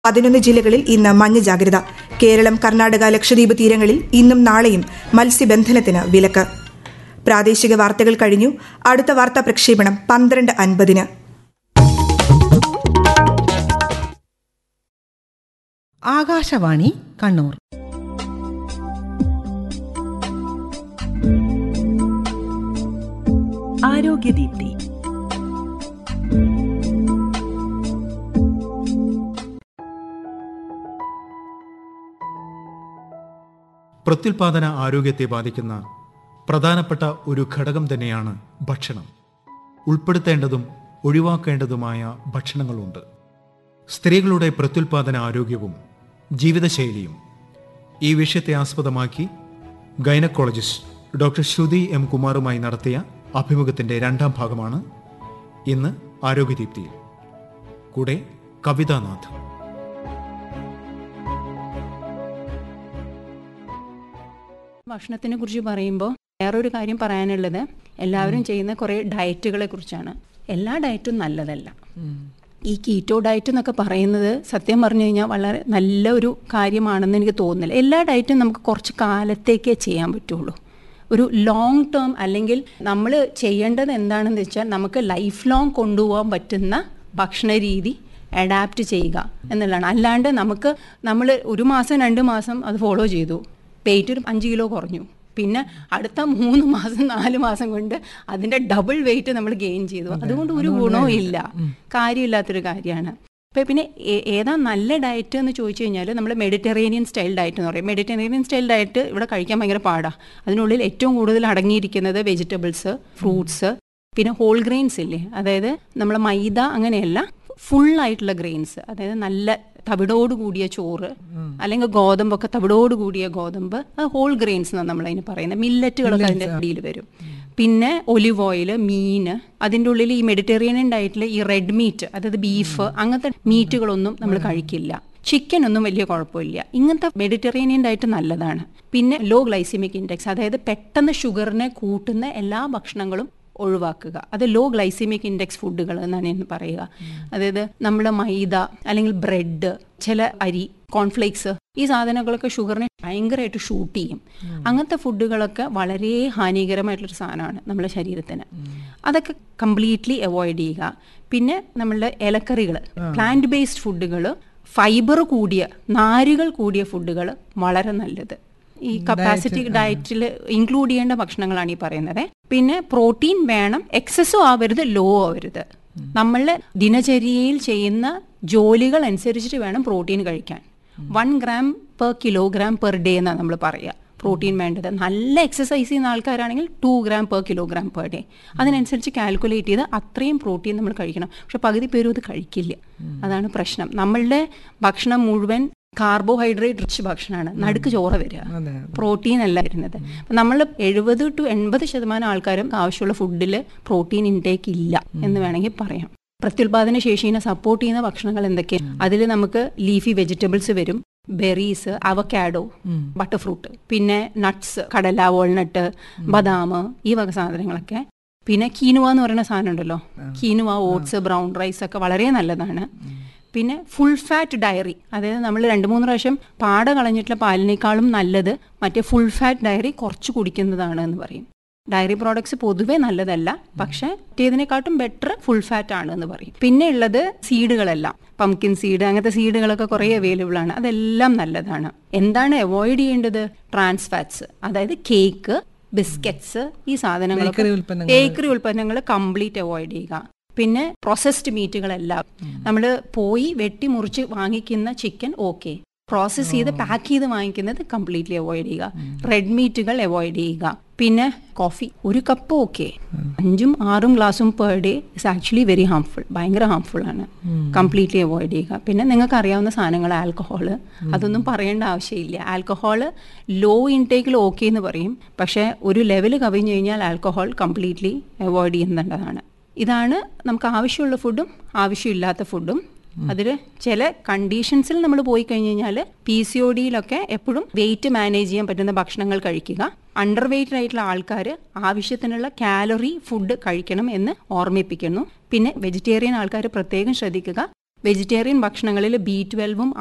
പതിനൊന്ന് ജില്ലകളിൽ ഇന്ന് മഞ്ഞ ജാഗ്രത കേരളം കർണാടക ലക്ഷദ്വീപ് തീരങ്ങളിൽ ഇന്നും നാളെയും മത്സ്യബന്ധനത്തിന് വിലക്ക് പ്രാദേശിക വാർത്തകൾ കഴിഞ്ഞു അടുത്ത വാർത്താ പ്രക്ഷേപണം പന്ത്രണ്ട് അൻപതിന് ആകാശവാണി കണ്ണൂർ ആരോഗ്യദീപ്തി പ്രത്യുൽപാദന ആരോഗ്യത്തെ ബാധിക്കുന്ന പ്രധാനപ്പെട്ട ഒരു ഘടകം തന്നെയാണ് ഭക്ഷണം ഉൾപ്പെടുത്തേണ്ടതും ഒഴിവാക്കേണ്ടതുമായ ഭക്ഷണങ്ങളുണ്ട് സ്ത്രീകളുടെ പ്രത്യുൽപാദന ആരോഗ്യവും ജീവിതശൈലിയും ഈ വിഷയത്തെ ആസ്പദമാക്കി ഗൈനക്കോളജിസ്റ്റ് ഡോക്ടർ ശ്രുതി എം കുമാറുമായി നടത്തിയ അഭിമുഖത്തിന്റെ രണ്ടാം ഭാഗമാണ് ഇന്ന് ആരോഗ്യദീപ്തിയിൽ കൂടെ കവിതാനാഥ് ഭക്ഷണത്തിനെ കുറിച്ച് പറയുമ്പോൾ വേറൊരു കാര്യം പറയാനുള്ളത് എല്ലാവരും ചെയ്യുന്ന കുറേ ഡയറ്റുകളെ കുറിച്ചാണ് എല്ലാ ഡയറ്റും നല്ലതല്ല ഈ കീറ്റോ ഡയറ്റ് എന്നൊക്കെ പറയുന്നത് സത്യം പറഞ്ഞു കഴിഞ്ഞാൽ വളരെ നല്ല ഒരു കാര്യമാണെന്ന് എനിക്ക് തോന്നുന്നില്ല എല്ലാ ഡയറ്റും നമുക്ക് കുറച്ച് കാലത്തേക്കേ ചെയ്യാൻ പറ്റുള്ളൂ ഒരു ലോങ് ടേം അല്ലെങ്കിൽ നമ്മൾ ചെയ്യേണ്ടത് എന്താണെന്ന് വെച്ചാൽ നമുക്ക് ലൈഫ് ലോങ് കൊണ്ടുപോകാൻ പറ്റുന്ന ഭക്ഷണ രീതി അഡാപ്റ്റ് ചെയ്യുക എന്നുള്ളതാണ് അല്ലാണ്ട് നമുക്ക് നമ്മൾ ഒരു മാസം രണ്ട് മാസം അത് ഫോളോ ചെയ്തു വെയിറ്റ് ഒരു അഞ്ച് കിലോ കുറഞ്ഞു പിന്നെ അടുത്ത മൂന്ന് മാസം നാല് മാസം കൊണ്ട് അതിൻ്റെ ഡബിൾ വെയിറ്റ് നമ്മൾ ഗെയിൻ ചെയ്തു അതുകൊണ്ട് ഒരു ഗുണവും ഇല്ല കാര്യമില്ലാത്തൊരു കാര്യമാണ് അപ്പോൾ പിന്നെ ഏ- ഏതാ നല്ല ഡയറ്റ് എന്ന് ചോദിച്ചു കഴിഞ്ഞാൽ നമ്മൾ മെഡിറ്ററേനിയൻ സ്റ്റൈൽ ഡയറ്റ് എന്ന് പറയും മെഡിറ്ററേനിയൻ സ്റ്റൈൽ ഡയറ്റ് ഇവിടെ കഴിക്കാൻ ഭയങ്കര പാടാണ് അതിനുള്ളിൽ ഏറ്റവും കൂടുതൽ അടങ്ങിയിരിക്കുന്നത് വെജിറ്റബിൾസ് ഫ്രൂട്ട്സ് പിന്നെ ഹോൾ ഗ്രെയിൻസ് ഇല്ലേ അതായത് നമ്മൾ മൈദ അങ്ങനെയല്ല ഫുൾ ആയിട്ടുള്ള ഗ്രെയിൻസ് അതായത് നല്ല തവിടോട് കൂടിയ ചോറ് അല്ലെങ്കിൽ ഗോതമ്പൊക്കെ തവിടോട് കൂടിയ ഗോതമ്പ് അത് ഹോൾ ഗ്രെയിൻസ് എന്നാണ് നമ്മളതിന് പറയുന്നത് മില്ലറ്റുകളൊക്കെ അതിൻ്റെ അടിയിൽ വരും പിന്നെ ഒലിവ് ഓയിൽ മീന് അതിൻ്റെ ഉള്ളിൽ ഈ മെഡിറ്ററേനിയൻ ഡയറ്റിൽ ഈ റെഡ് മീറ്റ് അതായത് ബീഫ് അങ്ങനത്തെ മീറ്റുകളൊന്നും നമ്മൾ കഴിക്കില്ല ചിക്കൻ ഒന്നും വലിയ കുഴപ്പമില്ല ഇങ്ങനത്തെ മെഡിറ്ററേനിയൻ ഡയറ്റ് നല്ലതാണ് പിന്നെ ലോ ഗ്ലൈസിമിക് ഇൻഡെക്സ് അതായത് പെട്ടെന്ന് ഷുഗറിനെ കൂട്ടുന്ന എല്ലാ ഭക്ഷണങ്ങളും ഒഴിവാക്കുക അത് ലോ ഗ്ലൈസിമിക് ഇൻഡെക്സ് ഫുഡുകൾ എന്നാണ് ഞാൻ പറയുക അതായത് നമ്മൾ മൈദ അല്ലെങ്കിൽ ബ്രെഡ് ചില അരി കോൺഫ്ലേക്സ് ഈ സാധനങ്ങളൊക്കെ ഷുഗറിനെ ഭയങ്കരമായിട്ട് ഷൂട്ട് ചെയ്യും അങ്ങനത്തെ ഫുഡുകളൊക്കെ വളരെ ഹാനികരമായിട്ടുള്ളൊരു സാധനമാണ് നമ്മുടെ ശരീരത്തിന് അതൊക്കെ കംപ്ലീറ്റ്ലി അവോയ്ഡ് ചെയ്യുക പിന്നെ നമ്മളുടെ ഇലക്കറികൾ പ്ലാന്റ് ബേസ്ഡ് ഫുഡുകൾ ഫൈബർ കൂടിയ നാരുകൾ കൂടിയ ഫുഡുകൾ വളരെ നല്ലത് ഈ കപ്പാസിറ്റി ഡയറ്റിൽ ഇൻക്ലൂഡ് ചെയ്യേണ്ട ഭക്ഷണങ്ങളാണ് ഈ പറയുന്നത് പിന്നെ പ്രോട്ടീൻ വേണം എക്സസും ആവരുത് ലോ ആവരുത് നമ്മളുടെ ദിനചര്യയിൽ ചെയ്യുന്ന ജോലികൾ അനുസരിച്ചിട്ട് വേണം പ്രോട്ടീൻ കഴിക്കാൻ one gram per kilogram per day എന്നാണ് നമ്മൾ പറയുക പ്രോട്ടീൻ വേണ്ടത് നല്ല എക്സസൈസ് ചെയ്യുന്ന ആൾക്കാരാണെങ്കിൽ two gram per kilogram per day അതിനനുസരിച്ച് കാൽക്കുലേറ്റ് ചെയ്ത് അത്രയും പ്രോട്ടീൻ നമ്മൾ കഴിക്കണം പക്ഷെ പകുതി പേരും അത് കഴിക്കില്ല അതാണ് പ്രശ്നം നമ്മളുടെ ഭക്ഷണം മുഴുവൻ കാർബോഹൈഡ്രേറ്റ് റിച്ച് ഭക്ഷണമാണ് നടുക്ക് ചോറ് വരിക പ്രോട്ടീൻ അല്ല വരുന്നത് നമ്മൾ എഴുപത് ടു എൺപത് ശതമാനം ആൾക്കാരും ആവശ്യമുള്ള ഫുഡിൽ പ്രോട്ടീൻ ഇൻടേക്ക് ഇല്ല എന്ന് വേണമെങ്കിൽ പറയാം പ്രത്യുൽപാദന ശേഷിനെ സപ്പോർട്ട് ചെയ്യുന്ന ഭക്ഷണങ്ങൾ എന്തൊക്കെയാണ് അതിൽ നമുക്ക് ലീഫി വെജിറ്റബിൾസ് വരും ബെറീസ് അവക്കാഡോ ബട്ടർ ഫ്രൂട്ട് പിന്നെ നട്ട്സ് കടല വാൾനട്ട് ബദാം ഈ വക സാധനങ്ങളൊക്കെ പിന്നെ കീനുവ എന്ന് പറയുന്ന സാധനം ഉണ്ടല്ലോ കീനുവ ഓട്സ് ബ്രൗൺ റൈസ് ഒക്കെ വളരെ നല്ലതാണ് പിന്നെ ഫുൾ ഫാറ്റ് ഡയറി അതായത് നമ്മൾ രണ്ട് മൂന്ന് പ്രാവശ്യം പാട കളഞ്ഞിട്ടുള്ള പാലിനേക്കാളും നല്ലത് മറ്റേ ഫുൾ ഫാറ്റ് ഡയറി കുറച്ച് കുടിക്കുന്നതാണ് എന്ന് പറയും ഡയറി പ്രോഡക്ട്സ് പൊതുവേ നല്ലതല്ല പക്ഷെ മറ്റേതിനെക്കാട്ടും ബെറ്റർ ഫുൾ ഫാറ്റ് ആണ് എന്ന് പറയും പിന്നെ ഉള്ളത് സീഡുകളെല്ലാം പംകിൻ സീഡ് അങ്ങനത്തെ സീഡുകളൊക്കെ കുറേ അവൈലബിൾ ആണ് അതെല്ലാം നല്ലതാണ് എന്താണ് അവോയ്ഡ് ചെയ്യേണ്ടത് ട്രാൻസ് ഫാറ്റ്സ് അതായത് കേക്ക് ബിസ്ക്കറ്റ്സ് ഈ സാധനങ്ങളൊക്കെ Bakery ഉൽപ്പന്നങ്ങൾ. ബേക്കറി ഉൽപ്പന്നങ്ങൾ കംപ്ലീറ്റ് അവോയ്ഡ് ചെയ്യുക പിന്നെ പ്രോസസ്ഡ് മീറ്റുകളെല്ലാം നമ്മൾ പോയി വെട്ടി മുറിച്ച് വാങ്ങിക്കുന്ന ചിക്കൻ ഓക്കെ പ്രോസസ്സ് ചെയ്ത് പാക്ക് ചെയ്ത് വാങ്ങിക്കുന്നത് കംപ്ലീറ്റ്ലി അവോയ്ഡ് ചെയ്യുക റെഡ് മീറ്റുകൾ അവോയ്ഡ് ചെയ്യുക പിന്നെ കോഫി ഒരു കപ്പ് ഓക്കെ അഞ്ചും ആറും ഗ്ലാസും per day is actually very harmful ഭയങ്കര ഹാംഫുൾ ആണ് കംപ്ലീറ്റ്ലി അവോയ്ഡ് ചെയ്യുക പിന്നെ നിങ്ങൾക്ക് അറിയാവുന്ന സാധനങ്ങൾ ആൽക്കഹോള് അതൊന്നും പറയേണ്ട ആവശ്യമില്ല ആൽക്കഹോള് ലോ ഇൻടേക്കിൽ ഓക്കെ എന്ന് പറയും പക്ഷേ ഒരു ലെവൽ കവിഞ്ഞു കഴിഞ്ഞാൽ ആൽക്കഹോൾ കംപ്ലീറ്റ്ലി അവോയ്ഡ് ചെയ്യുന്നുണ്ടതാണ് ഇതാണ് നമുക്ക് ആവശ്യമുള്ള ഫുഡും ആവശ്യമില്ലാത്ത ഫുഡും അതിൽ ചില കണ്ടീഷൻസിൽ നമ്മൾ പോയി കഴിഞ്ഞ് കഴിഞ്ഞാൽ പി സി ഒ ഡിയിലൊക്കെ എപ്പോഴും വെയിറ്റ് മാനേജ് ചെയ്യാൻ പറ്റുന്ന ഭക്ഷണങ്ങൾ കഴിക്കുക അണ്ടർ വെയിറ്റ് ആയിട്ടുള്ള ആൾക്കാർ ആവശ്യത്തിനുള്ള കാലറി ഫുഡ് കഴിക്കണം എന്ന് ഓർമ്മിപ്പിക്കുന്നു പിന്നെ വെജിറ്റേറിയൻ ആൾക്കാർ പ്രത്യേകം ശ്രദ്ധിക്കുക വെജിറ്റേറിയൻ ഭക്ഷണങ്ങളിൽ ബി ട്വൽവും